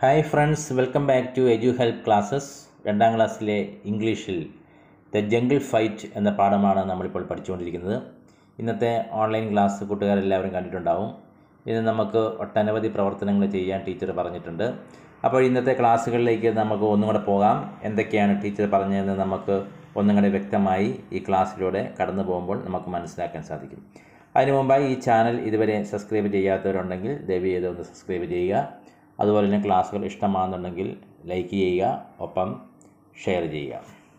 Hi friends welcome back to edu help classes രണ്ടാം ക്ലാസ്സിലെ ഇംഗ്ലീഷിൽ ദ ജംഗിൾ ഫൈറ്റ് എന്ന പാഠമാണ് നമ്മളിപ്പോൾ പഠിച്ചുകൊണ്ടിരിക്കുന്നത് ഇന്നത്തെ ഓൺലൈൻ ക്ലാസ് കൂട്ടുകാരെല്ലാവരും കണ്ടിട്ടുണ്ടാവും ഇന്ന് നമുക്ക് ഒട്ടനവധി പ്രവർത്തനങ്ങൾ ചെയ്യാൻ ടീച്ചർ പറഞ്ഞിട്ടുണ്ട് അപ്പോൾ ഇന്നത്തെ ക്ലാസ്സുകളിലേക്ക് നമുക്ക് ഒന്നും കൂടെ പോകാം എന്തൊക്കെയാണ് ടീച്ചർ പറഞ്ഞതെന്ന് നമുക്ക് ഒന്നും കൂടെ വ്യക്തമായി ഈ ക്ലാസ്സിലൂടെ കടന്നു പോകുമ്പോൾ നമുക്ക് മനസ്സിലാക്കാൻ സാധിക്കും അതിനു മുമ്പായി ഈ ചാനൽ ഇതുവരെ സബ്സ്ക്രൈബ് ചെയ്യാത്തവരുണ്ടെങ്കിൽ ദയവ് ചെയ്ത് ഒന്ന് സബ്സ്ക്രൈബ് ചെയ്യുക അതുപോലെ തന്നെ ക്ലാസ്സുകൾ ഇഷ്ടമാണെന്നുണ്ടെങ്കിൽ ലൈക്ക് ചെയ്യുക ഒപ്പം ഷെയർ ചെയ്യുക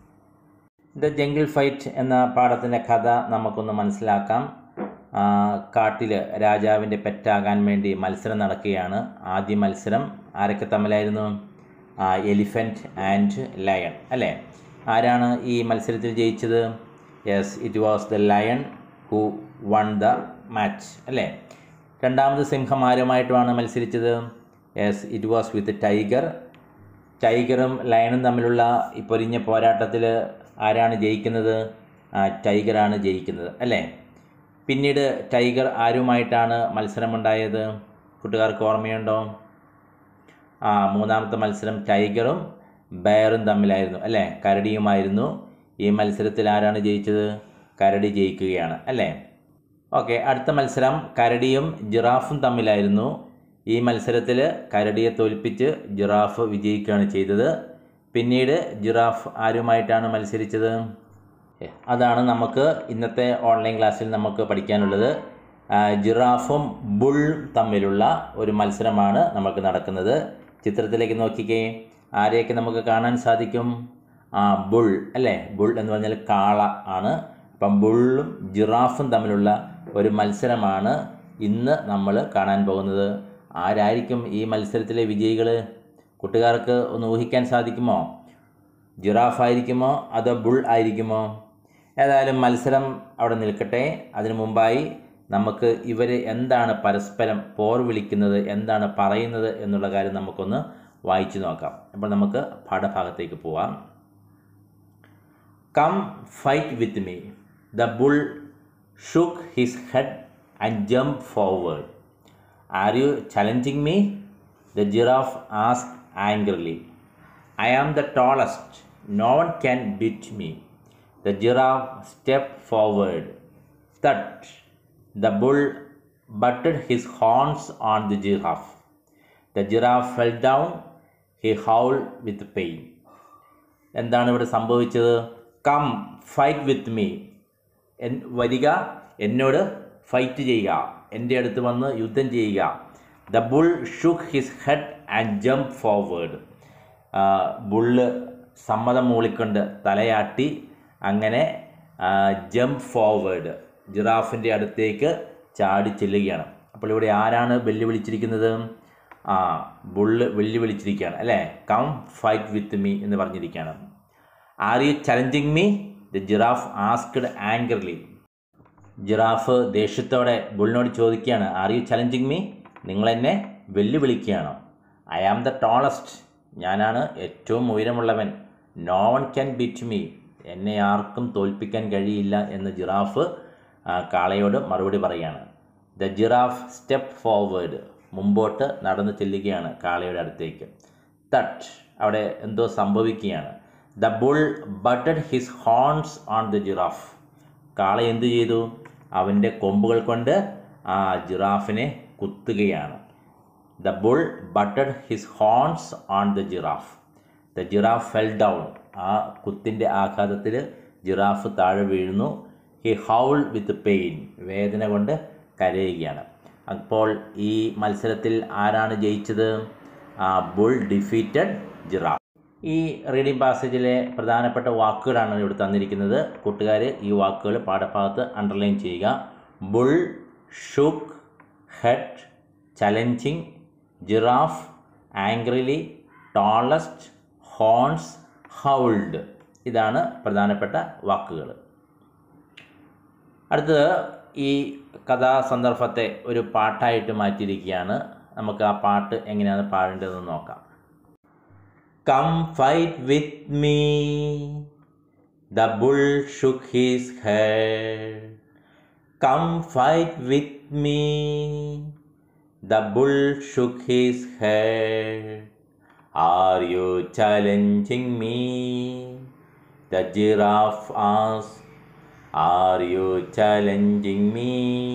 ദ ജംഗിൾ ഫൈറ്റ് എന്ന പാഠത്തിൻ്റെ കഥ നമുക്കൊന്ന് മനസ്സിലാക്കാം കാട്ടിൽ രാജാവിൻ്റെ പെറ്റാകാൻ വേണ്ടി മത്സരം നടക്കുകയാണ് ആദ്യ മത്സരം ആരൊക്കെ തമ്മിലായിരുന്നു എലിഫൻറ്റ് ആൻഡ് ലയൺ അല്ലേ ആരാണ് ഈ മത്സരത്തിൽ ജയിച്ചത് yes it was the lion who won the match അല്ലേ രണ്ടാമത് സിംഹം ആരുമായിട്ടുമാണ് മത്സരിച്ചത് yes it was with tiger ടൈഗറും ലയണും തമ്മിലുള്ള ഈ പൊരിഞ്ഞ പോരാട്ടത്തിൽ ആരാണ് ജയിക്കുന്നത് ടൈഗറാണ് ജയിക്കുന്നത് അല്ലേ പിന്നീട് ടൈഗർ ആരുമായിട്ടാണ് മത്സരമുണ്ടായത് കൂട്ടുകാർക്ക് ഓർമ്മയുണ്ടോ ആ മൂന്നാമത്തെ മത്സരം ടൈഗറും ബയറും തമ്മിലായിരുന്നു അല്ലേ കരടിയുമായിരുന്നു ഈ മത്സരത്തിൽ ആരാണ് ജയിച്ചത് കരടി ജയിക്കുകയാണ് അല്ലേ ഓക്കെ അടുത്ത മത്സരം കരടിയും ജിറാഫും തമ്മിലായിരുന്നു ഈ മത്സരത്തിൽ കരടിയെ തോൽപ്പിച്ച് ജിറാഫ് വിജയിക്കുകയാണ് ചെയ്തത് പിന്നീട് ജിറാഫ് ആരുമായിട്ടാണ് മത്സരിച്ചത് അതാണ് നമുക്ക് ഇന്നത്തെ ഓൺലൈൻ ക്ലാസ്സിൽ നമുക്ക് പഠിക്കാനുള്ളത് ജിറാഫും ബുൾ തമ്മിലുള്ള ഒരു മത്സരമാണ് നമുക്ക് നടക്കുന്നത് ചിത്രത്തിലേക്ക് നോക്കിക്കേ ആരെയൊക്കെ നമുക്ക് കാണാൻ സാധിക്കും ആ ബുൾ അല്ലേ ബുൾ എന്ന് പറഞ്ഞാൽ കാള ആണ് അപ്പം ബുള്ളും ജിറാഫും തമ്മിലുള്ള ഒരു മത്സരമാണ് ഇന്ന് നമ്മൾ കാണാൻ പോകുന്നത് ആരായിരിക്കും ഈ മത്സരത്തിലെ വിജയികൾ കൂട്ടുകാർക്ക് ഒന്ന് ഊഹിക്കാൻ സാധിക്കുമോ ജിറാഫ് ആയിരിക്കുമോ അതോ ബുൾ ആയിരിക്കുമോ ഏതായാലും മത്സരം അവിടെ നിൽക്കട്ടെ അതിനു മുമ്പായി നമുക്ക് ഇവർ എന്താണ് പരസ്പരം പോർ വിളിക്കുന്നത് എന്താണ് പറയുന്നത് എന്നുള്ള കാര്യം നമുക്കൊന്ന് വായിച്ചു നോക്കാം അപ്പോൾ നമുക്ക് പാഠഭാഗത്തേക്ക് പോവാം come fight with me the bull shook his head and jump forward are you challenging me the giraffe ask angrily I am the tallest no one can beat me the giraffe step forward that the bull butted his horns on the giraffe the giraffe fell down he howl with pain എന്താണ് ഇവിടെ സംഭവിച്ചത് come fight with me എൻ വരിക എന്നോട് fight ചെയ്യുക എൻ്റെ അടുത്ത് വന്ന് യുദ്ധം ചെയ്യുക the bull shook his head and jump forward bull സമ്മതം മൂളിക്കൊണ്ട് തലയാട്ടി അങ്ങനെ ജംപ് ഫോർവേഡ് ജിറാഫിൻ്റെ അടുത്തേക്ക് ചാടി ചെല്ലുകയാണ് അപ്പോൾ ഇവിടെ ആരാണ് വെല്ലുവിളിച്ചിരിക്കുന്നത് ആ ബുള്ള് വെല്ലുവിളിച്ചിരിക്കുകയാണ് അല്ലേ കം ഫൈറ്റ് വിത്ത് മീ എന്ന് പറഞ്ഞിരിക്കുകയാണ് are you challenging me the giraffe asked angrily giraffe ദേഷ്യത്തോടെ ബുള്ളിനോട് ചോദിക്കുകയാണ് ആർ യു ചലഞ്ചിങ് മീ നിങ്ങൾ എന്നെ വെല്ലുവിളിക്കുകയാണോ ഐ ആം ദ ടോളസ്റ്റ് ഞാനാണ് ഏറ്റവും ഉയരമുള്ളവൻ no one can beat me എന്നെ ആർക്കും തോൽപ്പിക്കാൻ കഴിയില്ല എന്ന് ജിറാഫ് കാളയോട് മറുപടി പറയുകയാണ് ദ ജിറാഫ് സ്റ്റെപ്പ് ഫോർവേഡ് മുമ്പോട്ട് നടന്നു ചെല്ലുകയാണ് കാളയുടെ അടുത്തേക്ക് തട്ട് അവിടെ എന്തോ സംഭവിക്കുകയാണ് the bull butted his horns on the giraffe കാള എന്തു ചെയ്തു അവൻ്റെ കൊമ്പുകൾ കൊണ്ട് ആ ജിറാഫിനെ കുത്തുകയാണ് the bull butted his horns on the giraffe the giraffe fell down ആ കുത്തിൻ്റെ ആഘാതത്തിൽ ജിറാഫ് താഴെ വീഴുന്നു ഹി ഹൗൾ വിത്ത് പെയിൻ വേദന കൊണ്ട് കരയുകയാണ് അപ്പോൾ ഈ മത്സരത്തിൽ ആരാണ് ജയിച്ചത് ആ ബുൾ ഡിഫീറ്റഡ് ജിറാഫ് ഈ റീഡിംഗ് പാസേജിലെ പ്രധാനപ്പെട്ട വാക്കുകളാണ് ഇവിടെ തന്നിരിക്കുന്നത് കൂട്ടുകാർ ഈ വാക്കുകൾ പാഠഭാഗത്ത് അണ്ടർലൈൻ ചെയ്യുക bull shook head challenging giraffe angrily tallest horns howled ഇതാണ് പ്രധാനപ്പെട്ട വാക്കുകൾ അടുത്തത് ഈ കഥാസന്ദർഭത്തെ ഒരു പാട്ടായിട്ട് മാറ്റിയിരിക്കുകയാണ് നമുക്ക് ആ പാട്ട് എങ്ങനെയാണ് പാടേണ്ടതെന്ന് നോക്കാം come fight with me the bull shook his head come fight with me The bull shook his head. Are you challenging me? The giraffe asked. Are you challenging me?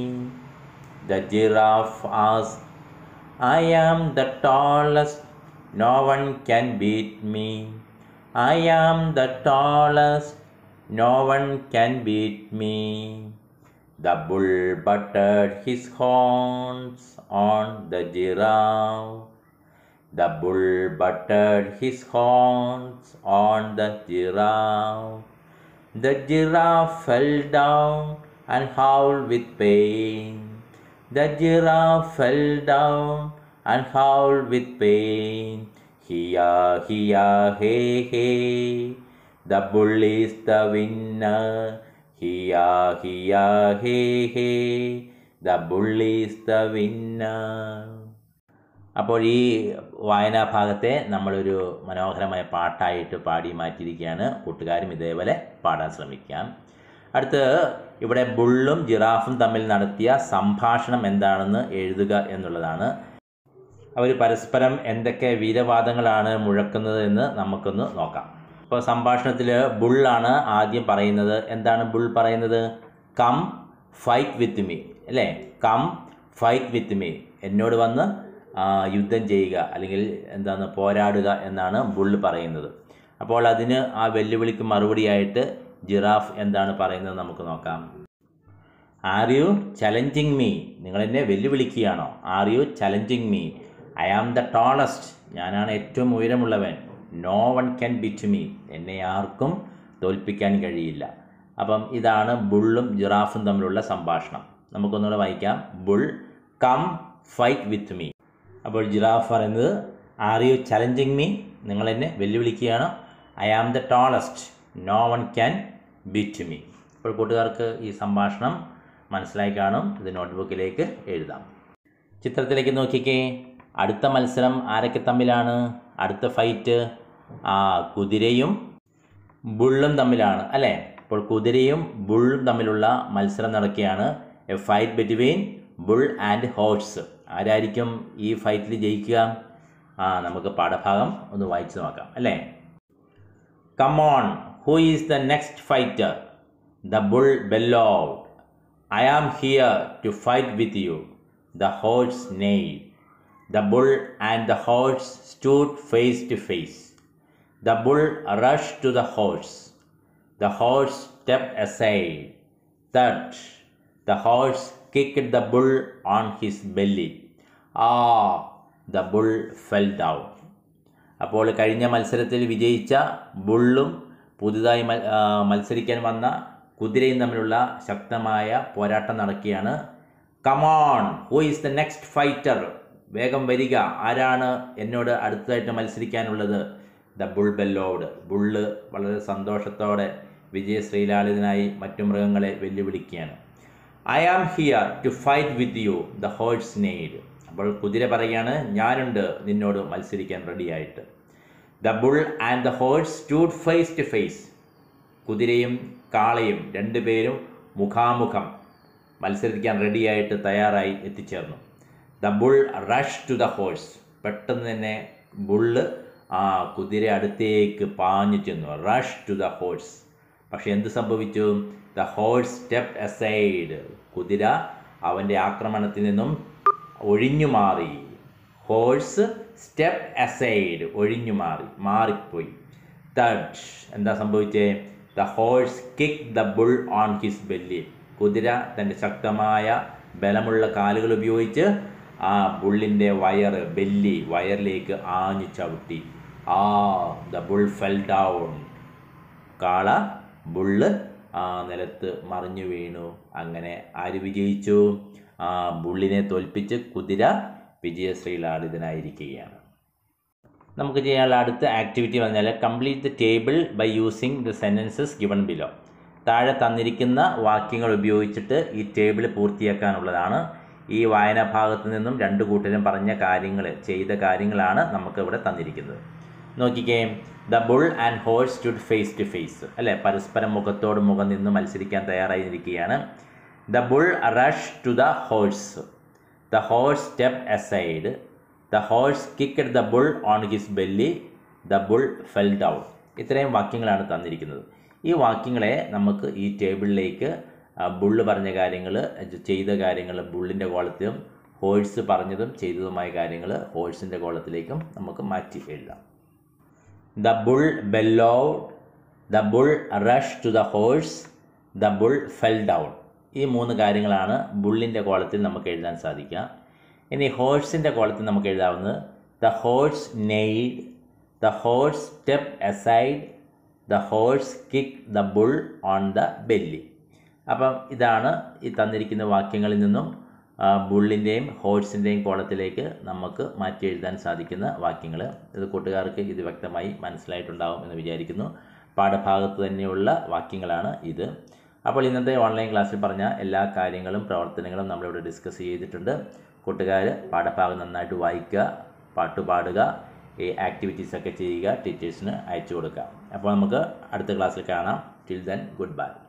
The giraffe asked. I am the tallest, no one can beat me. I am the tallest, no one can beat me. The bull butted his horns on the giraffe. The bull butted his horns on the giraffe. The giraffe fell down and howled with pain. The giraffe fell down and howled with pain. Hiya, hiya, hey, hey. The bull is the winner. Hiya, hiya, hey, hey. The bull is the winner. അപ്പോൾ ഈ വായനാ ഭാഗത്തെ നമ്മളൊരു മനോഹരമായ പാട്ടായിട്ട് പാടി മാറ്റിയിരിക്കുകയാണ് കൂട്ടുകാരും ഇതേപോലെ പാടാൻ ശ്രമിക്കാം അടുത്ത് ഇവിടെ ബുള്ളും ജിറാഫും തമ്മിൽ നടത്തിയ സംഭാഷണം എന്താണെന്ന് എഴുതുക എന്നുള്ളതാണ് അവർ പരസ്പരം എന്തൊക്കെ വീരവാദങ്ങളാണ് മുഴക്കുന്നത് എന്ന് നമുക്കൊന്ന് നോക്കാം ഇപ്പോൾ സംഭാഷണത്തിൽ ബുള്ളാണ് ആദ്യം പറയുന്നത് എന്താണ് ബുൾ പറയുന്നത് കം ഫൈറ്റ് വിത്ത് മീ അല്ലേ കം ഫൈറ്റ് വിത്ത് മീ എന്നോട് വന്ന് ആ, യുദ്ധം ചെയ്യുക അല്ലെങ്കിൽ എന്താണ് പോരാടുക എന്നാണ് ബുള്ള് പറയുന്നത് അപ്പോൾ അതിന് ആ വെല്ലുവിളിക്ക് മറുപടിയായിട്ട് ജിറാഫ് എന്താണ് പറയുന്നത് നമുക്ക് നോക്കാം ആർ യു ചലഞ്ചിങ് മീ നിങ്ങൾ എന്നെ വെല്ലുവിളിക്കുകയാണോ are you challenging me I am the tallest ഞാനാണ് ഏറ്റവും ഉയരമുള്ളവൻ no one can beat me എന്നെ ആർക്കും തോൽപ്പിക്കാൻ കഴിയില്ല അപ്പം ഇതാണ് ബുള്ളും ജിറാഫും തമ്മിലുള്ള സംഭാഷണം നമുക്കൊന്നുകൂടെ വായിക്കാം bull come fight with me അപ്പോൾ ജിറാഫ് പറയുന്നത് ആർ യു ചലഞ്ചിങ് മീ നിങ്ങൾ എന്നെ വെല്ലുവിളിക്കുകയാണോ I am the tallest no one can beat me അപ്പോൾ കൂട്ടുകാർക്ക് ഈ സംഭാഷണം മനസ്സിലായി കാണും ഇത് നോട്ട്ബുക്കിലേക്ക് എഴുതാം ചിത്രത്തിലേക്ക് നോക്കിക്കേ അടുത്ത മത്സരം ആരൊക്കെ തമ്മിലാണ് അടുത്ത ഫൈറ്റ് ആ കുതിരയും ബുള്ളും തമ്മിലാണ് അല്ലേ അപ്പോൾ കുതിരയും ബുള്ളും തമ്മിലുള്ള മത്സരം നടക്കുകയാണ് a fight between bull and horse ആരായിരിക്കും ഈ ഫൈറ്റിൽ ജയിക്കുക ആ നമുക്ക് പാഠഭാഗം ഒന്ന് വായിച്ചു നോക്കാം അല്ലേ come on who is the next fighter the bull bellowed I am here to fight with you the horse neighed The bull and the horse stood face to face. The bull rushed to the horse. The horse stepped aside. Thud. The horse kicked the bull on his belly. Ah! The bull fell down. അപ്പോൾ കഴിഞ്ഞ മത്സരത്തിൽ വിജയിച്ച ബുള്ളും പുതുതായി മൽ- ആ, മത്സരിക്കാൻ വന്ന കുതിരയും തമ്മിലുള്ള ശക്തമായ പോരാട്ടം നടക്കുകയാണ് come on who is the next fighter വേഗം വരിക ആരാണ് എന്നോട് അടുത്തതായിട്ട് മത്സരിക്കാനുള്ളത് ദ ബുൾ ബെല്ലോഡ് ബുള്ള് വളരെ സന്തോഷത്തോടെ വിജയ ശ്രീലാളിതനായി മറ്റു മൃഗങ്ങളെ വെല്ലുവിളിക്കുകയാണ് I am here to fight with you the horse neighed അപ്പോൾ കുതിര പറയാണ് ഞാനുണ്ട് നിന്നോട് മത്സരിക്കാൻ റെഡിയായിട്ട് the bull and the horse stood face to face കുതിരയും കാളയും രണ്ടുപേരും മുഖാമുഖം മത്സരിക്കാൻ റെഡിയായിട്ട് തയ്യാറായി എത്തിച്ചേർന്നു the bull rush to the horse പെട്ടെന്ന് തന്നെ ബുള്ള് ആ കുതിര അടുത്തേക്ക് പാഞ്ഞു ചെന്നു റഷ് ടു ദ ഹോഴ്സ് പക്ഷെ എന്ത് സംഭവിച്ചു ദ ഹോഴ്സ് സ്റ്റെപ്പ് അസൈഡ് കുതിര അവൻ്റെ ആക്രമണത്തിൽ നിന്നും ഒഴിഞ്ഞു മാറി ഹോഴ്സ് സ്റ്റെപ്പ് അസൈഡ് ഒഴിഞ്ഞു മാറി മാറിപ്പോയി തഡ് എന്താ സംഭവിച്ചേ the horse kick the bull on his belly കുതിര തൻ്റെ ശക്തമായ ബലമുള്ള കാലുകൾ ഉപയോഗിച്ച് ആ ബുള്ളിൻ്റെ വയറ് ബെല്ലി വയറിലേക്ക് ആഞ്ഞു ചവിട്ടി ആ ദ ബുൾ ഫെൽ ഡൗൺ കാള ബുള്ള് ആ നിലത്ത് മറിഞ്ഞു വീണു അങ്ങനെ ആര് വിജയിച്ചു ആ ബുള്ളിനെ തോൽപ്പിച്ച് കുതിര വിജയശ്രീലാളിതനായിരിക്കുകയാണ് നമുക്ക് ചെയ്യാനുള്ള അടുത്ത ആക്ടിവിറ്റി പറഞ്ഞാൽ complete the table by using the sentences given below താഴെ തന്നിരിക്കുന്ന വാക്യങ്ങൾ ഉപയോഗിച്ചിട്ട് ഈ ടേബിൾ പൂർത്തിയാക്കാനുള്ളതാണ് ഈ വായനാ ഭാഗത്ത് നിന്നും രണ്ട് കൂട്ടരും പറഞ്ഞ കാര്യങ്ങൾ ചെയ്ത കാര്യങ്ങളാണ് നമുക്ക് ഇവിടെ തന്നിരിക്കുന്നത് നോക്കിക്കേ the bull and horse stood face to face അല്ലേ പരസ്പരം മുഖത്തോട് മുഖം നിന്ന് മത്സരിക്കാൻ തയ്യാറായിരിക്കുകയാണ് the bull rush to the horse the horse step aside the horse kicked the bull on his belly the bull fell down ഇത്രയും വാക്യങ്ങളാണ് തന്നിരിക്കുന്നത് ഈ വാക്യങ്ങളെ നമുക്ക് ഈ ടേബിളിലേക്ക് ബുള്ള് പറഞ്ഞ കാര്യങ്ങൾ ചെയ്ത കാര്യങ്ങൾ ബുള്ളിൻ്റെ കോളത്തിലും ഹോഴ്സ് പറഞ്ഞതും ചെയ്തതുമായ കാര്യങ്ങൾ ഹോഴ്സിൻ്റെ കോളത്തിലേക്കും നമുക്ക് മാറ്റി എഴുതാം the bull bellowed the bull rush to the horse the bull fell down ഈ മൂന്ന് കാര്യങ്ങളാണ് ബുള്ളിൻ്റെ കോളത്തിൽ നമുക്ക് എഴുതാൻ സാധിക്കുക ഇനി ഹോഴ്സിൻ്റെ കോളത്തിൽ നമുക്ക് എഴുതാവുന്നത് the horse neighed the horse step aside the horse kick the bull on the belly അപ്പം ഇതാണ് ഈ തന്നിരിക്കുന്ന വാക്യങ്ങളിൽ നിന്നും ബുള്ളിൻ്റെയും ഹോഴ്സിൻ്റെയും കോളത്തിലേക്ക് നമുക്ക് മാറ്റി എഴുതാൻ സാധിക്കുന്ന വാക്യങ്ങൾ ഇത് കൂട്ടുകാർക്ക് ഇത് വ്യക്തമായി മനസ്സിലായിട്ടുണ്ടാവും എന്ന് വിചാരിക്കുന്നു പാഠഭാഗത്ത് തന്നെയുള്ള വാക്യങ്ങളാണ് ഇത് അപ്പോൾ ഇന്നത്തെ ഓൺലൈൻ ക്ലാസ്സിൽ പറഞ്ഞ എല്ലാ കാര്യങ്ങളും പ്രവർത്തനങ്ങളും നമ്മളിവിടെ ഡിസ്കസ് ചെയ്തിട്ടുണ്ട് കൂട്ടുകാർ പാഠഭാഗം നന്നായിട്ട് വായിക്കുക പാട്ട് പാടുക ഈ ആക്ടിവിറ്റീസൊക്കെ ചെയ്യുക ടീച്ചേഴ്സിന് അയച്ചു കൊടുക്കുക അപ്പോൾ നമുക്ക് അടുത്ത ക്ലാസ്സിൽ കാണാം ടിൽ ദെൻ ഗുഡ് ബൈ